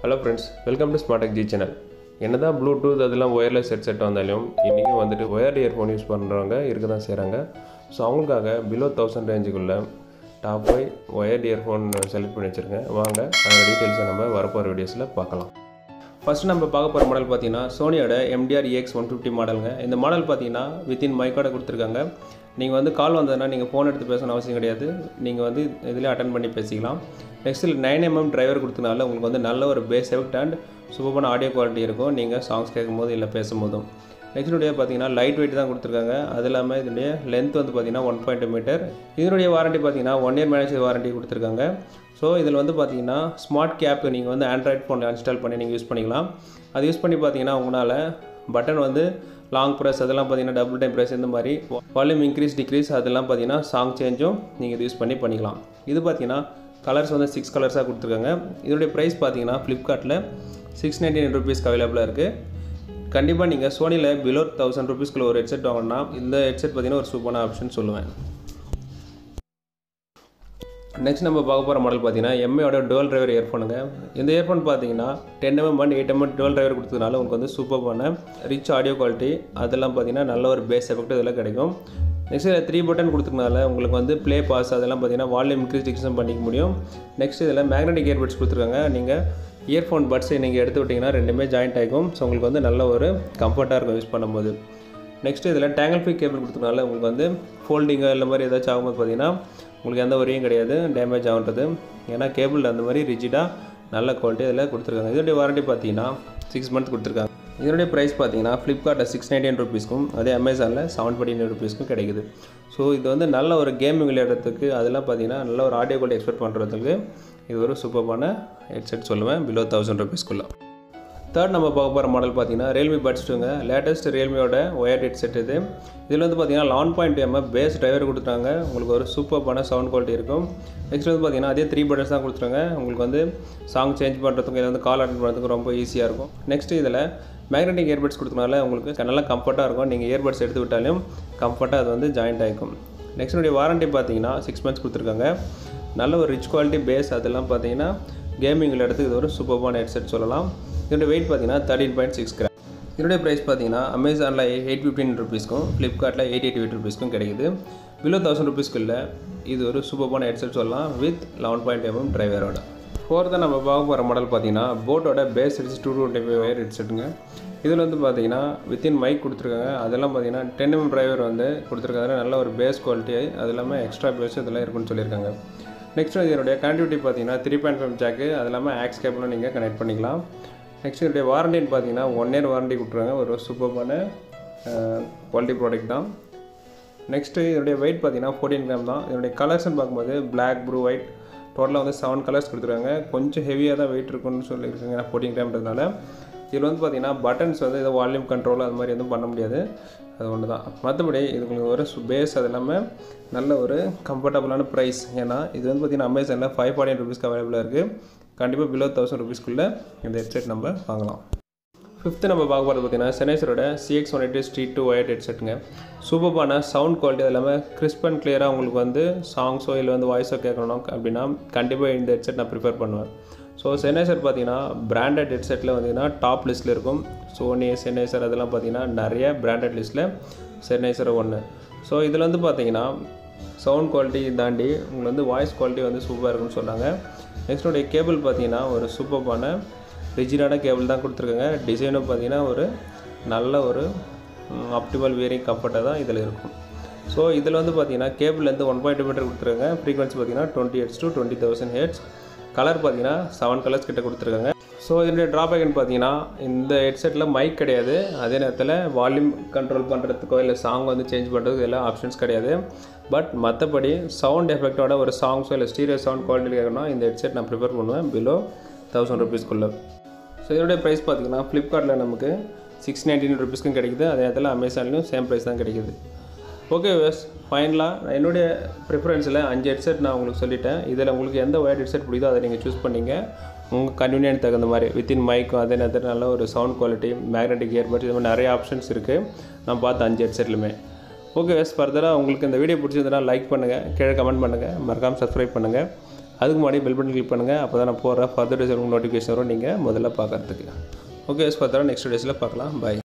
hello friends welcome to smart G channel என்ன தான் Bluetooth அதெல்லாம் ஒயர்லெஸ் ஹெட்செட் வந்தாலும் இன்றைக்கும் வந்துட்டு ஒயர்டு இயர்ஃபோன் யூஸ் பண்ணுறவங்க இருக்க தான் செய்கிறாங்க ஸோ அவங்களுக்காக பிலோ தௌசண்ட் ரேஞ்சுக்குள்ளே top five wired earphone select பண்ணி வச்சுருக்கேன் வாங்க அந்த டீட்டெயில்ஸை நம்ம வரப்போகிற வீடியோஸில் பார்க்கலாம் ஃபஸ்ட்டு நம்ம பார்க்க போகிற மாடல் பார்த்தீங்கன்னா சோனியோட எம்டிஆர் EX ஒன் ஃபிஃப்டி மாடலுங்க இந்த மாடல் பார்த்தீங்கன்னா வித்தின் மைக்கோட கொடுத்துருக்காங்க நீங்கள் வந்து கால் வந்ததுன்னா நீங்கள் ஃபோன் எடுத்து பேசணும் அவசியம் கிடையாது நீங்கள் வந்து இதிலே அட்டன் பண்ணி பேசிக்கலாம் நெக்ஸ்ட்டில் நைன் எம்எம் டிரைவர் கொடுத்தனால உங்களுக்கு வந்து நல்ல ஒரு பேஸ் எஃபெக்ட் அண்ட் சூப்பரான ஆடியோ குவாலிட்டி இருக்கும் நீங்கள் சாங்ஸ் கேட்கும்போது இல்லை பேசும்போதும் நெக்ஸ்ட்டுடைய பார்த்தீங்கன்னா லைட் வெயிட் தான் கொடுத்துருக்காங்க அது இல்லாமல் இதனுடைய லென்த் வந்து பார்த்தீங்கன்னா ஒன் பாயிண்ட் மீட்டர் இதனுடைய வாரண்டி பார்த்தீங்கன்னா ஒன் இயர் மேனேஜ் வாரண்டி கொடுத்துருக்காங்க ஸோ இதில் வந்து பார்த்தீங்கன்னா ஸ்மார்ட் கேப் நீங்கள் வந்து ஆண்ட்ராய்ட் ஃபோனில் இன்ஸ்டால் பண்ணி நீங்கள் யூஸ் பண்ணிக்கலாம் அது யூஸ் பண்ணி பார்த்தீங்கன்னா உங்களால் பட்டன் வந்து லாங் ப்ரெஸ் அதெல்லாம் பார்த்தீங்கன்னா டபுள் டைம் ப்ரெஸ் இந்த மாதிரி வால்யூம் இன்க்ரீஸ் டிக்ரீஸ் அதெல்லாம் பார்த்தீங்கன்னா சாங் சேஞ்சும் நீங்கள் இது யூஸ் பண்ணி பண்ணிக்கலாம் இது பார்த்தீங்கன்னா கலர்ஸ் வந்து சிக்ஸ் கலர்ஸாக கொடுத்துருக்காங்க இதோடைய ப்ரைஸ் பார்த்தீங்கன்னா ஃப்ளிப்கார்ட்டில் சிக்ஸ் நைன்டி நைன் ருபீஸ்க்கு அவைலபிளாக இருக்குது கண்டிப்பாக நீங்கள் சோனியில் பிலோ தௌசண்ட் ருபீஸ்க்குள்ள ஒரு ஹெட்செட் வாங்கினா இந்த ஹெட்செட் பார்த்தீங்கன்னா ஒரு சூப்பரான ஆப்ஷன் சொல்லுவேன் நெக்ஸ்ட் நம்ம பார்க்க போகிற மாடல் பார்த்தீங்கன்னா எம்ஏயோட டுவல் டிரைவர் இயர்ஃபோனுங்க இந்த இயர்ஃபோன் பார்த்தீங்கன்னா ten MM and eight MM dual driver கொடுத்ததுனால உங்களுக்கு வந்து சூப்பரான ரிச் ஆடியோ குவாலிட்டி அதெல்லாம் பார்த்தீங்கன்னா நல்ல ஒரு பேஸ் எஃபெக்ட் இதெல்லாம் கிடைக்கும் நெக்ஸ்ட் இதில் த்ரீ பட்டன் கொடுத்ததுனால உங்களுக்கு வந்து ப்ளே பாஸ் அதெல்லாம் பார்த்தீங்கன்னா வால்யூம் இன்க்ரீஸ் டிக்ரீஸும் பண்ணிக்க முடியும் நெக்ஸ்ட் இதில் மேக்னெட்டிக் இயர்பட்ஸ் கொடுத்துருக்காங்க நீங்கள் இயர்ஃபோன் பட்ஸை நீங்கள் எடுத்து விட்டிங்கன்னா ரெண்டுமே ஜாயிண்ட் ஆகிக்கும் ஸோ உங்களுக்கு வந்து நல்ல ஒரு கம்ஃபர்ட்டாக இருக்கும் யூஸ் பண்ணும்போது நெக்ஸ்ட் இதில் டேங்கல் ஃபிக் கேபிள் கொடுத்ததுனால உங்களுக்கு வந்து ஃபோல்டிங்கு இல்லை மாதிரி ஏதாச்சும் ஆகும்போது பார்த்தீங்கன்னா உங்களுக்கு எந்த வரியும் கிடையாது டேமேஜ் ஆகுன்றது ஏன்னா கேபிள் அந்த மாதிரி ரிஜிடாக நல்ல குவாலிட்டி இதில் கொடுத்துருக்காங்க இதோடைய வாரண்டி பார்த்தீங்கன்னா சிக்ஸ் மந்த் கொடுத்துருக்காங்க இதனுடைய ப்ரைஸ் பார்த்தீங்கன்னா ஃப்ளிப்கார்ட்டில் சிக்ஸ் நைன்டீன் ருபீஸ்க்கும் அதே அமேசானில் செவன் ஃபார்ட்டி நைன் ருபீஸ்க்கும் கிடைக்குது ஸோ இது வந்து நல்ல ஒரு கேமிங் விளையாடுறதுக்கு அதெல்லாம் பார்த்தீங்கன்னா நல்ல ஒரு ஆடியோ குவாலிட்டி எக்ஸ்பெக்ட் பண்ணுறதுக்கு இது ஒரு சூப்பரான ஹெட்செட் சொல்லுவேன் பிலோ தௌசண்ட் ருபீஸ்க்குள்ளே தேர்ட் நம்ம பார்க்க போகிற மாடல் பார்த்தீங்கன்னா ரியல்மி பட்ஸ் டூங்க லேட்டஸ்ட் ரியல்மியோட ஒயர் ஹெட் செட் இது இதில் வந்து பார்த்தீங்கன்னா லான் பாயிண்ட் எம்எஃப் பேஸ் டிரைவர் கொடுத்துட்டாங்க உங்களுக்கு ஒரு சூப்பரான சவுண்ட் குவாலிட்டி இருக்கும் நெக்ஸ்ட் வந்து பார்த்தீங்கன்னா அதே த்ரீ பட்டன்ஸ் தான் கொடுத்துருங்க உங்களுக்கு வந்து சாங் சேஞ்ச் பண்ணுறதுக்கு இதை வந்து கால் அட்டன் பண்ணுறதுக்கு ரொம்ப ஈஸியாக இருக்கும் நெக்ஸ்ட் இதில் மேக்னெட்டிக் இயர்பட்ஸ் கொடுத்தனால உங்களுக்கு நல்லா கம்ஃபர்ட்டாக இருக்கும் நீங்கள் இயர்பட்ஸ் எடுத்து விட்டாலும் கம்ஃபர்ட்டாக அது வந்து ஜாயிண்ட் ஆகிக்கும் நெக்ஸ்ட் வாரண்டி பார்த்தீங்கன்னா சிக்ஸ் மந்த்ஸ் கொடுத்துருக்காங்க நல்ல ஒரு ரிச் குவாலிட்டி பேஸ் அதெல்லாம் பார்த்தீங்கன்னா கேமிங் விளையாடுறதுக்கு இது ஒரு சூப்பரான ஹெட்செட் சொல்லலாம் இதோட வெயிட் பார்த்தீங்கன்னா தேர்ட்டின் பாயிண்ட் சிக்ஸ் கிராம் இதோடைய ப்ரைஸ் பார்த்தீங்கன்னா அமேசானில் எயிட் ஃபிஃப்டின் ருபீஸ்க்கும் ஃப்ளிப்கார்ட்டில் எயிட் எயிட்டி எயிட் ருபீஸ்க்கும் கிடைக்குது பிலோ தௌசண்ட் ருபீஸ்க்குள்ள இது ஒரு சூப்பரான ஹெட்செட் சொல்லலாம் வித் லெவன் பாயிண்ட் எம்எம் டிரைவரோட ஃபோர்த்தாக நம்ம பார்க்க போகிற மாடல் பார்த்தீங்கன்னா போட்டோட bass heads two twenty five wire ஹெட்செட்டுங்க இதில் வந்து பார்த்தீங்கன்னா வித்தின் மைக் கொடுத்துருக்காங்க அதெல்லாம் பார்த்தீங்கன்னா டென் எம் டிரைவர் வந்து கொடுத்துருக்காங்க நல்ல ஒரு பேஸ் குவாலிட்டி அது இல்லாமல் எக்ஸ்ட்ரா பேஸ் இதெல்லாம் இருக்குன்னு சொல்லியிருக்காங்க நெக்ஸ்ட் இதனுடைய கனெக்டிவிட்டி பார்த்தீங்கன்னா த்ரீ பாயிண்ட் ஃபைவ் ஜாக்கு அது இல்லாமல் ஆக்ஸ் கேபிளும் நீங்கள் கனெக்ட் பண்ணிக்கலாம் நெக்ஸ்ட் இதனுடைய வாரண்டின்னு பார்த்தீங்கன்னா ஒன் இயர் வாரண்டி கொடுத்துருக்காங்க ஒரு சூப்பரான குவாலிட்டி ப்ராடக்ட் தான் நெக்ஸ்ட்டு இதனுடைய வெயிட் பார்த்தீங்கன்னா ஃபோர்டீன் கிராம் தான் இதனுடைய கலர்ஸ்னு பார்க்கும்போது பிளாக் ப்ளூ ஒயிட் டோட்டலாக வந்து செவன் கலர்ஸ் கொடுத்துருக்காங்க கொஞ்சம் ஹெவியாக தான் வெயிட் இருக்குன்னு சொல்லியிருக்காங்க ஏன்னா ஃபோர்டீன் கிராம்ன்றதுனால இதில் வந்து பார்த்தீங்கன்னா பட்டன்ஸ் வந்து ஏதோ வால்யூம் கண்ட்ரோல் அது மாதிரி எதுவும் பண்ண முடியாது அது ஒன்று தான் மற்றபடி இது உங்களுக்கு ஒரு பேஸ் அது இல்லாமல் நல்ல ஒரு கம்ஃபர்டபுளான ப்ரைஸ் ஏன்னா இது வந்து பார்த்திங்கன்னா அமேசானில் ஃபைவ் ஃபார்ட்டி ருபீஸ்க்கு அவைலபிளாக இருக்குது கண்டிப்பாக பிலோ தௌசண்ட் ருபீஸ்க்குள்ளே இந்த ஹெட்செட் நம்ம வாங்கலாம் ஃபிஃப்த்து நம்ம பார்க்க போகிறது பார்த்தீங்கன்னா செனேசரோட CX one eighty street two wired ஹெட்செட்டுங்க சூப்பரான சவுண்ட் குவாலிட்டி அது இல்லாமல் கிறிஸ்ப் அண்ட் கிளியராக உங்களுக்கு வந்து சாங்ஸோ இல்லை வந்து வாய்ஸோ கேட்கணும் அப்படின்னா கண்டிப்பாக இந்த ஹெட்செட் நான் ப்ரிஃபர் பண்ணுவேன் ஸோ சென்னேசர் பார்த்தீங்கன்னா பிராண்டட் ஹெட்செட்டில் வந்தீங்கன்னா டாப் லிஸ்ட்டில் இருக்கும் சோனி சென்னேசர் அதெல்லாம் பார்த்தீங்கன்னா நிறைய பிராண்டட் லிஸ்ட்டில் சென்னேசர் ஒன்று ஸோ இதில் வந்து பார்த்தீங்கன்னா சவுண்ட் குவாலிட்டி தாண்டி உங்களுக்கு வந்து வாய்ஸ் குவாலிட்டி வந்து சூப்பராக இருக்குன்னு சொன்னாங்க நெக்ஸ்டோடைய கேபிள் பார்த்தீங்கன்னா ஒரு சூப்பரான ரிஜிடான கேபிள் தான் கொடுத்துருக்காங்க டிசைனும் பார்த்தீங்கன்னா ஒரு நல்ல ஒரு ஆப்டிமல் வியரிங் கம்ஃபர்ட்டாக தான் இதில் இருக்கும் ஸோ இதில் வந்து பார்த்தீங்கன்னா கேபிள் வந்து ஒன் பாயிண்ட் மீட்டர் கொடுத்துருக்காங்க ஃப்ரீக்வன்சி பார்த்தீங்கன்னா twenty hertz to twenty thousand hertz colour பார்த்தீங்கன்னா செவன் கலர்ஸ் கிட்ட கொடுத்துருக்காங்க ஸோ இதனுடைய ட்ராபேக்னு பார்த்தீங்கன்னா இந்த ஹெட்செட்டில் மைக் கிடையாது அதே நேரத்தில் வால்யூம் கண்ட்ரோல் பண்ணுறதுக்கோ இல்லை சாங் வந்து சேஞ்ச் பண்ணுறதுக்கு எல்லாம் ஆப்ஷன்ஸ் கிடையாது பட் மற்றபடி சவுண்ட் எஃபெக்டோட ஒரு சாங்ஸோ இல்லை ஸ்டீரியோ சவுண்ட் குவாலிட்டி கேட்கணும் இந்த ஹெட்செட் நான் ப்ரிஃபர் பண்ணுவேன் பிலோ தௌசண்ட் ருபீஸ்க்குள்ளே ஸோ இதோடைய ப்ரைஸ் பார்த்தீங்கன்னா ஃப்ளிப்கார்ட்டில் நமக்கு சிக்ஸ் நைன்டீன் ருபீஸ்க்கும் கிடைக்குது அதே நேரத்தில் அமேசான்லேயும் சேம் ப்ரைஸ் தான் கிடைக்குது ஓகே வேஸ் ஃபைனலாக என்னுடைய ப்ரிஃபரன்ஸில் அஞ்சு ஹெட்செட் நான் உங்களுக்கு சொல்லிட்டேன் இதில் உங்களுக்கு எந்த ஒயர் ஹெட்செட் பிடிக்குதோ அதை நீங்கள் சூஸ் பண்ணிங்க உங்கள் கன்வீனியன்ட் தகுந்த மாதிரி வித்தின் மைக்கும் அதே நேரத்தில் நல்ல ஒரு சவுண்ட் குவாலிட்டி மேக்னெட்டிக் இயர்பட்ஸ் இது மாதிரி நிறைய ஆப்ஷன்ஸ் இருக்குது நான் பார்த்த அஞ்சு ஹெட்செட்லுமே ஓகே வேஸ் ஃபர்தராக உங்களுக்கு இந்த வீடியோ பிடிச்சிருந்தனா லைக் பண்ணுங்கள் கீழே கமெண்ட் பண்ணுங்கள் மறக்காமல் சப்ஸ்கிரைப் பண்ணுங்கள் அதுக்கு முன்னாடி பெல் பட்டன் கிளிக் பண்ணுங்கள் அப்போ தான் நான் போடுற ஃபர்தர் டேஸ் நோட்டிஃபிகேஷன் வரும் நீங்கள் முதல்ல பார்க்கறதுக்கு ஓகே ஃபர்தராக நெக்ஸ்ட் டேஸில் பார்க்கலாம் பாய்